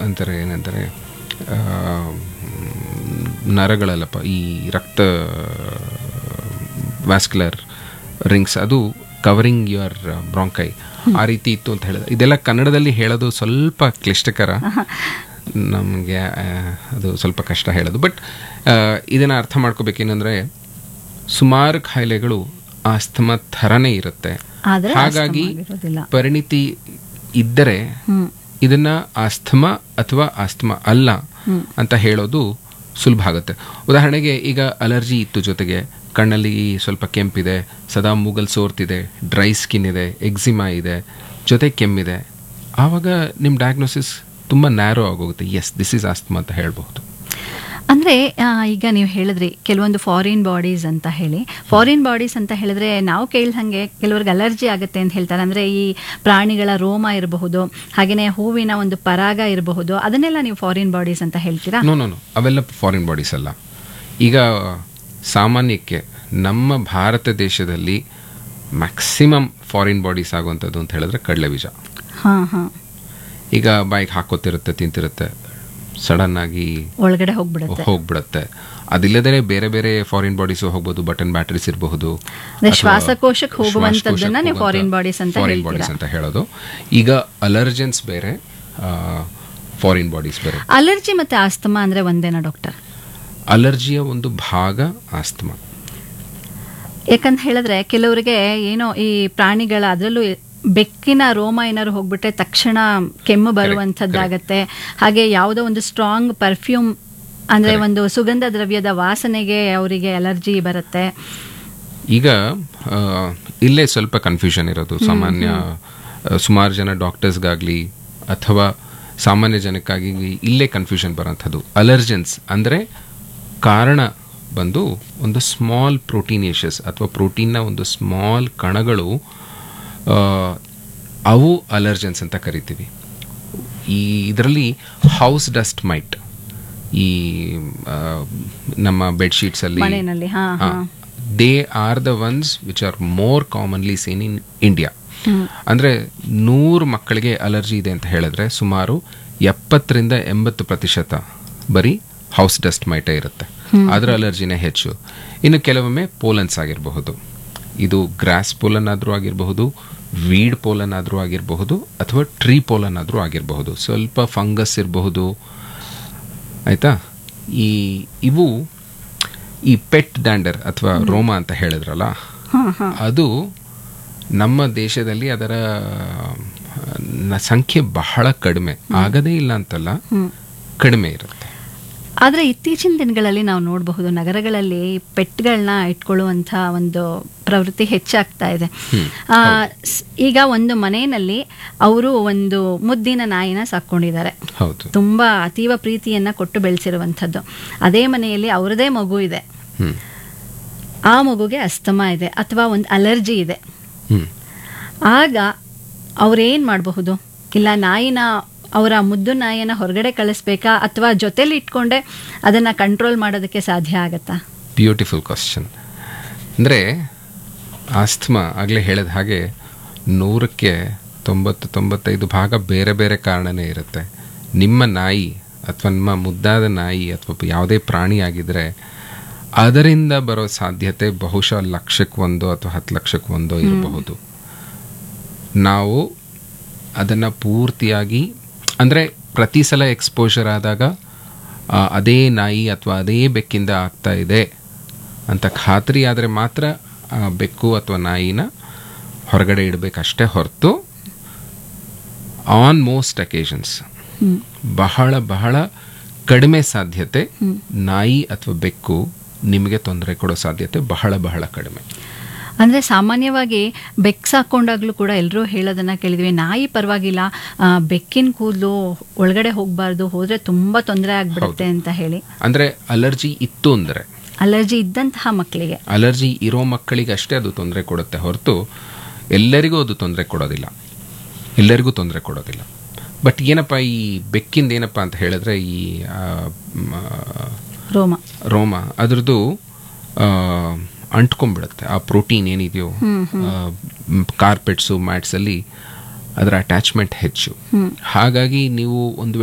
ಅಂತಾರೆ ಏನಂತಾರೆ ಆ, ನರಗಳಲ್ಲಪ್ಪ ಈ ರಕ್ತ ವ್ಯಾಸ್ಕ್ಯುಲರ್ ರಿಂಗ್ಸ್ ಅದು ಕವರಿಂಗ್ ಯುವರ್ ಬ್ರಾಂಕೈ ಆ ರೀತಿ ಇತ್ತು ಅಂತ ಹೇಳಿದ್ರೆ ಇದೆಲ್ಲ ಕನ್ನಡದಲ್ಲಿ ಹೇಳೋದು ಸ್ವಲ್ಪ ಕ್ಲಿಷ್ಟಕರ ನಮಗೆ ಅದು ಸ್ವಲ್ಪ ಕಷ್ಟ ಹೇಳೋದು ಬಟ್ ಇದನ್ನು ಅರ್ಥ ಮಾಡ್ಕೋಬೇಕೇನೆಂದರೆ ಸುಮಾರು ಕಾಯಿಲೆಗಳು ಆಸ್ತಮ ಥರನೇ ಇರುತ್ತೆ ಆದ್ರೆ ಹಾಗಾಗಿ ಆಸ್ತಮ ಆಗಿರೋದಿಲ್ಲ. ಪರಿಣಿತಿ ಇದ್ದರೆ ಹ್ಮ್ ಇದನ್ನ ಆಸ್ತಮ ಅಥವಾ ಆಸ್ತಮ ಅಲ್ಲ ಅಂತ ಹೇಳೋದು ಸುಲಭ ಆಗುತ್ತೆ ಉದಾಹರಣೆಗೆ ಈಗ ಅಲರ್ಜಿ ಇತ್ತು ಜೊತೆಗೆ ಕಣ್ಣಲ್ಲಿ ಸ್ವಲ್ಪ ಕೆಂಪಿದೆ ಸದಾ ಮೂಗಲ್ ಸೋರ್ತಿದೆ ಡ್ರೈ ಸ್ಕಿನ್ ಇದೆ ಎಕ್ಸಿಮಾ ಇದೆ ಜೊತೆ ಕೆಮ್ಮಿದೆ ಆವಾಗ ನಿಮ್ಮ ಡಯಾಗ್ನೋಸಿಸ್ ತುಂಬ ನ್ಯಾರೋ ಆಗೋಗುತ್ತೆ ಎಸ್ ದಿಸ್ ಇಸ್ ಆಸ್ತಮ ಅಂತ ಹೇಳ್ಬಹುದು ಅಂದ್ರೆ ಆ, ಈಗ ನೀವು ಹೇಳಿದ್ರಿ ಕೆಲವೊಂದು ಫಾರಿನ್ ಬಾಡೀಸ್ ಅಂತ ಹೇಳಿ ಫಾರಿನ್ ಬಾಡೀಸ್ ಅಂತ ಹೇಳಿದ್ರೆ ನಾವು ಕೇಳ್ದಂಗೆ ಕೆಲವ್ರಿಗೆ ಅಲರ್ಜಿ ಆಗುತ್ತೆ ಅಂತ ಹೇಳ್ತಾರೆ ಅಂದ್ರೆ ಈ ಪ್ರಾಣಿಗಳ ರೋಮ ಇರಬಹುದು ಹಾಗೇನೆ ಹೂವಿನ ಒಂದು ಪರಾಗ ಇರಬಹುದು ಅದನ್ನೆಲ್ಲ ನೀವು ಫಾರಿನ್ ಬಾಡೀಸ್ ಅಂತ ಹೇಳ್ತೀರಾ ನೋ ನೋ ನೋ ಅವೆಲ್ಲ ಫಾರಿನ್ ಬಾಡೀಸ್ ಅಲ್ಲ ಈಗ ಸಾಮಾನ್ಯಕ್ಕೆ ನಮ್ಮ ಭಾರತ ದೇಶದಲ್ಲಿ ಮ್ಯಾಕ್ಸಿಮಮ್ ಫಾರಿನ್ ಬಾಡೀಸ್ ಆಗುವಂಥದ್ದು ಅಂತ ಹೇಳಿದ್ರೆ ಕಡಲೆ ಬೀಜ ಹಾ ಹಾ ಈಗ ಬಾಯಿಗೆ ಹಾಕೋತಿರುತ್ತೆ ತಿಂತಿರುತ್ತೆ ಸಡನ್ ಆಗಿ ಒಳಗಡೆ ಹೋಗ್ಬಿಡುತ್ತೆ ಹೋಗ್ಬಿಡುತ್ತೆ ಅದಿಲ್ಲದೇ ಬೇರೆ ಬೇರೆ ಫಾರಿನ್ ಬಾಡೀಸ್ ಹೋಗ್ಬೋದು ಬಟನ್ ಬ್ಯಾಟರೀಸ್ ಇರಬಹುದು ಅಂದ್ರೆ ಶ್ವಾಸಕೋಶಕ್ಕೆ ಹೋಗುವಂಥದ್ದನ್ನ ನೀವು foreign bodies ಅಂತ ಫಾರಿನ್ ಹೇಳ್ತೀರಾ. ಬಾಡೀಸ್ ಅಂತ ಹೇಳೋದು ಈಗ ಅಲರ್ಜೆನ್ಸ್ ಬೇರೆ ಫಾರಿನ್ ಬಾಡೀಸ್ ಬೇರೆ ಅಲರ್ಜಿ ಮತ್ತೆ ಆಸ್ತಮಾ ಅಂದ್ರೆ ಒಂದೇನಾ ಡಾಕ್ಟರ್ ಅಲರ್ಜಿಯ ಒಂದು ಭಾಗ ಆಸ್ತಮ ಯಾಕಂತ ಹೇಳಿದ್ರೆ ಕೆಲವರಿಗೆ ಏನೋ ಈ ಪ್ರಾಣಿಗಳ ಅದರಲ್ಲೂ ಬೆಕ್ಕಿನ ರೋಮ ಏನಾದ್ರು ಹೋಗ್ಬಿಟ್ರೆ ತಕ್ಷಣ ಕೆಮ್ಮು ಬರುವಂಥದ್ದಾಗತ್ತೆ ಹಾಗೆ ಯಾವುದೋ ಒಂದು ಸ್ಟ್ರಾಂಗ್ ಪರ್ಫ್ಯೂಮ್ ಅಂದ್ರೆ ಒಂದು ಸುಗಂಧ ದ್ರವ್ಯದ ವಾಸನೆಗೆ ಅವರಿಗೆ ಅಲರ್ಜಿ ಬರುತ್ತೆ ಈಗ ಆ, ಇಲ್ಲೇ ಸ್ವಲ್ಪ ಕನ್ಫ್ಯೂಷನ್ ಇರೋದು ಸಾಮಾನ್ಯ ಸುಮಾರು ಜನ ಡಾಕ್ಟರ್ಸ್ಗಾಗಲಿ ಅಥವಾ ಸಾಮಾನ್ಯ ಜನಕ್ಕಾಗಿ ಇಲ್ಲೇ ಕನ್ಫ್ಯೂಷನ್ ಬರೋಂಥದ್ದು ಅಲರ್ಜೆನ್ಸ್ ಅಂದರೆ ಕಾರಣ ಬಂದು ಒಂದು ಸ್ಮಾಲ್ ಪ್ರೋಟೀನೇಷಸ್ ಅಥವಾ ಪ್ರೋಟೀನ್ನ ಒಂದು ಸ್ಮಾಲ್ ಕಣಗಳು ಆ, ಅವು ಅಲರ್ಜೆನ್ಸ್ ಅಂತ ಕರಿತೀವಿ ಈ ಇದರಲ್ಲಿ ಹೌಸ್ ಡಸ್ಟ್ ಮೈಟ್ ಈ ಆ, ನಮ್ಮ ಬೆಡ್ಶೀಟ್ಸಲ್ಲಿ ಮನೆಯಲ್ಲಿ ಹಾ ಹಾ they are the ones which are more commonly seen in India ಅಂದ್ರೆ ನೂರು ಮಕ್ಕಳಿಗೆ ಅಲರ್ಜಿ ಇದೆ ಅಂತ ಹೇಳಿದ್ರೆ ಸುಮಾರು ಎಪ್ಪತ್ತರಿಂದ ಎಂಬತ್ತು ಪ್ರತಿಶತ ಬರೀ ಹೌಸ್ ಡಸ್ಟ್ ಮೈಟೇ ಇರುತ್ತೆ ಅದರ ಅಲರ್ಜಿನೇ ಹೆಚ್ಚು ಇನ್ನು ಕೆಲವೊಮ್ಮೆ ಪೋಲನ್ಸ್ ಆಗಿರಬಹುದು ಇದು ಗ್ರಾಸ್ ಪೋಲನ್ ಆದರೂ ಆಗಿರಬಹುದು ವೀಡ್ ಪೋಲನ್ ಆದರೂ ಆಗಿರಬಹುದು ಅಥವಾ ಟ್ರೀ ಪೋಲನ್ ಆದರೂ ಆಗಿರಬಹುದು ಸ್ವಲ್ಪ ಫಂಗಸ್ ಇರಬಹುದು ಆಯ್ತಾ ಈ ಇವು ಈ ಪೆಟ್ ಡ್ಯಾಂಡರ್ ಅಥವಾ ರೋಮ ಅಂತ ಹೇಳಿದ್ರಲ್ಲ ಹಾ ಹಾ ಅದು ನಮ್ಮ ದೇಶದಲ್ಲಿ ಅದರ ನ- ಸಂಖ್ಯೆ ಬಹಳ ಕಡಿಮೆ ಆಗದೇ ಇಲ್ಲ ಅಂತಲ್ಲ ಕಡಿಮೆ ಇರುತ್ತೆ ಆದ್ರೆ ಇತ್ತೀಚಿನ ದಿನಗಳಲ್ಲಿ ನಾವು ನೋಡಬಹುದು ನಗರಗಳಲ್ಲಿ ಪೆಟ್ಗಳನ್ನ ಇಟ್ಕೊಳ್ಳುವಂಥ ಒಂದು ಪ್ರವೃತ್ತಿ ಹೆಚ್ಚಾಗ್ತಾ ಇದೆ ಆ, ಸ್- ಈಗ ಒಂದು ಮನೆಯಲ್ಲಿ ಅವರು ಒಂದು ಮುದ್ದಿನ ನಾಯಿನ ಸಾಕೊಂಡಿದ್ದಾರೆ ಹೌದು ತುಂಬಾ ಅತೀವ ಪ್ರೀತಿಯನ್ನ ಕೊಟ್ಟು ಬೆಳೆಸಿರುವಂಥದ್ದು ಅದೇ ಮನೆಯಲ್ಲಿ ಅವರದೇ ಮಗು ಇದೆ ಹ್ಮ್ ಆ ಮಗುಗೆ ಅಸ್ತಮ ಇದೆ ಅಥವಾ ಒಂದು ಅಲರ್ಜಿ ಇದೆ ಹ್ಮ್ ಆಗ ಅವ್ರೇನ್ ಮಾಡಬಹುದು ಇಲ್ಲ ನಾಯಿನ ಅವರ ಮುದ್ದು ನಾಯಿನ ಹೊರಗಡೆ ಕಳಿಸ್ಬೇಕಾ ಅಥವಾ ಜೊತೆಲಿ ಇಟ್ಕೊಂಡೆ ಅದನ್ನ ಕಂಟ್ರೋಲ್ ಮಾಡೋದಕ್ಕೆ ಸಾಧ್ಯ ಆಗತ್ತಾ ಬ್ಯೂಟಿಫುಲ್ ಕ್ವಶನ್ ಅಂದರೆ ಆಸ್ಥಮಾ ಆಗಲೇ ಹೇಳಿದ ಹಾಗೆ ನೂರಕ್ಕೆ ತೊಂಬತ್ತು ತೊಂಬತ್ತೈದು ಭಾಗ ಬೇರೆ ಬೇರೆ ಕಾರಣನೇ ಇರುತ್ತೆ ನಿಮ್ಮ ನಾಯಿ ಅಥವಾ ನಿಮ್ಮ ಮುದ್ದಾದ ನಾಯಿ ಅಥವಾ ಯಾವುದೇ ಪ್ರಾಣಿ ಆಗಿದ್ರೆ ಅದರಿಂದ ಬರೋ ಸಾಧ್ಯತೆ ಬಹುಶಃ ಲಕ್ಷಕ್ಕೆ ಒಂದು ಅಥವಾ ಹತ್ತು ಲಕ್ಷಕ್ಕೆ ಒಂದೋ ಇರಬಹುದು ನಾವು ಅದನ್ನು ಪೂರ್ತಿಯಾಗಿ ಅಂದರೆ ಪ್ರತಿ ಸಲ ಎಕ್ಸ್ಪೋಜರ್ ಆದಾಗ ಆ, ಅದೇ ನಾಯಿ ಅಥವಾ ಅದೇ ಬೆಕ್ಕಿಂದ ಆಗ್ತಾ ಇದೆ ಅಂತ ಖಾತ್ರಿ ಆದರೆ ಮಾತ್ರ ಆ ಬೆಕ್ಕು ಅಥವಾ ನಾಯಿನ ಹೊರಗಡೆ ಇಡಬೇಕಷ್ಟೇ ಹೊರತು ಆನ್ ಮೋಸ್ಟ್ ಅಕೇಶನ್ಸ್ ಬಹಳ ಬಹಳ ಕಡಿಮೆ ಸಾಧ್ಯತೆ ನಾಯಿ ಅಥವಾ ಬೆಕ್ಕು ನಿಮಗೆ ತೊಂದರೆ ಕೊಡೋ ಸಾಧ್ಯತೆ ಬಹಳ ಬಹಳ ಕಡಿಮೆ ಅಂದ್ರೆ ಸಾಮಾನ್ಯವಾಗಿ ಬೆಕ್ ಸಾಕೊಂಡಾಗ್ಲೂ ಕೂಡ ಎಲ್ಲರೂ ಹೇಳೋದನ್ನ ಕೇಳಿದ್ವಿ ನಾಯಿ ಪರವಾಗಿಲ್ಲ ಆ, ಬೆಕ್ಕಿನ ಕೂದಲು ಒಳಗಡೆ ಹೋಗ್ಬಾರ್ದು ಹೋದ್ರೆ ತುಂಬಾ ತೊಂದರೆ ಆಗ್ಬಿಡುತ್ತೆ ಅಂತ ಹೇಳಿ ಅಂದರೆ ಅಲರ್ಜಿ ಇತ್ತು ಅಂದರೆ ಅಲರ್ಜಿ ಇದ್ದಂತಹ ಮಕ್ಕಳಿಗೆ ಅಲರ್ಜಿ ಇರೋ ಮಕ್ಕಳಿಗೆ ಅಷ್ಟೇ ಅದು ತೊಂದರೆ ಕೊಡುತ್ತೆ ಹೊರತು ಎಲ್ಲರಿಗೂ ಅದು ತೊಂದರೆ ಕೊಡೋದಿಲ್ಲ ಎಲ್ಲರಿಗೂ ತೊಂದರೆ ಕೊಡೋದಿಲ್ಲ ಬಟ್ ಏನಪ್ಪ ಈ ಬೆಕ್ಕಿಂದ ಏನಪ್ಪ ಅಂತ ಹೇಳಿದ್ರೆ ಈ ಆ, ಮ, ರೋಮ ರೋಮ ಅದ್ರದ್ದು ಆ, ಅಂಟ್ಕೊಂಡ್ಬಿಡುತ್ತೆ ಆ ಪ್ರೋಟೀನ್ ಏನಿದೆಯೋ ಕಾರ್ಪೆಟ್ಸು ಮ್ಯಾಟ್ಸಲ್ಲಿ ಅದರ ಅಟ್ಯಾಚ್ಮೆಂಟ್ ಹೆಚ್ಚು ಹಾಗಾಗಿ ನೀವು ಒಂದು